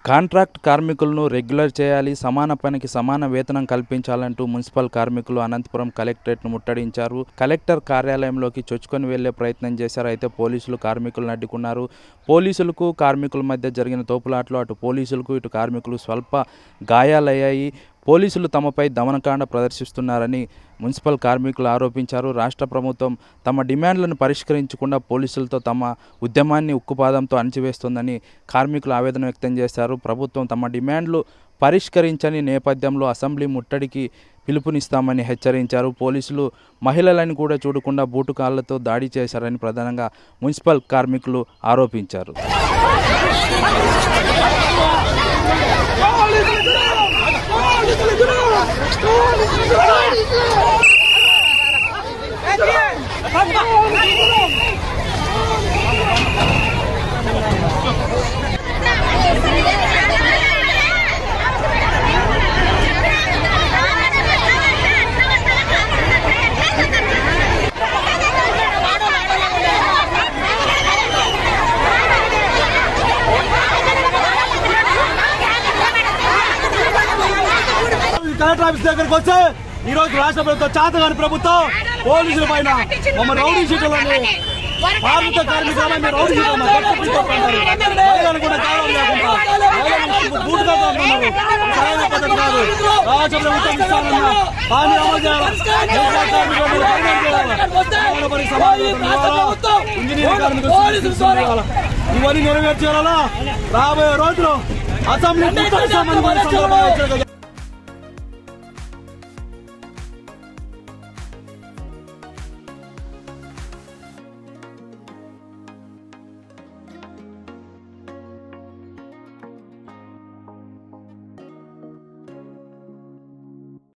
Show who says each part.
Speaker 1: Contract కార్మికులను regular చేయాలి సమాన పనికి సమాన వేతనం కల్పించాలంటూ మున్సిపల్ కార్మికులు అనంతపురం కలెక్టరేట్ను ముట్టడించారు కలెక్టర్ కార్యాలయంలోకి చొచ్చుకొని వెళ్లే ప్రయత్నం చేశారు అయితే పోలీసులు కార్మికులను అడ్డుకున్నారు పోలీసులకు కార్మికుల మధ్య జరిగిన తోపులాట్లు అటు పోలీసులకు ఇటు కార్మికులు స్వల్ప గాయాలయ్యాయి పోలీసులు తమపై దమనకాండ ప్రదర్శిస్తున్నారని మున్సిపల్ కార్మికులు ఆరోపించారు రాష్ట్ర ప్రభుత్వం తమ డిమాండ్లను పరిష్కరించకుండా పోలీసులతో తమ ఉద్యమాన్ని ఉక్కుపాదంతో అణచివేస్తోందని కార్మికులు ఆవేదన వ్యక్తం చేశారు ప్రభుత్వం తమ డిమాండ్లు పరిష్కరించని నేపథ్యంలో అసెంబ్లీ ముట్టడికి పిలుపునిస్తామని హెచ్చరించారు పోలీసులు మహిళలను కూడా చూడకుండా బూటు కాళ్లతో దాడి చేశారని ప్రధానంగా మున్సిపల్ కార్మికులు ఆరోపించారు
Speaker 2: కలెక్టర్ ఆఫీస్ దగ్గరకు వస్తే ఈ రోజు రాష్ట్ర ప్రభుత్వం చేతగాని ప్రభుత్వం పోలీసుల పైన మమ్మల్ని రౌడీ షీట్లని కార్మిక కార్మికులని రౌడీ షీట్లను మహిళలు కూడా గౌరవం లేకుండా మహిళలను బూటుగా కొడుతున్నారు. సరైన పద్ధతి కాదు రాష్ట్ర ప్రభుత్వం ఇస్తానన్న హామీ అమలు చేయాలి వ్యవసాయ కార్మికులను పైన చేయాలి మానవ పని సమాజం ఇవ్వాలా ఇంజనీరింగ్ కార్మికులు శిక్షణ ఇవ్వాలా ఇవన్నీ నెరవేర్చేయాలా రాబోయే రోజులు అసెంబ్లీ ముట్టడి సంబంధించిన సందర్భంగా హెచ్చరిక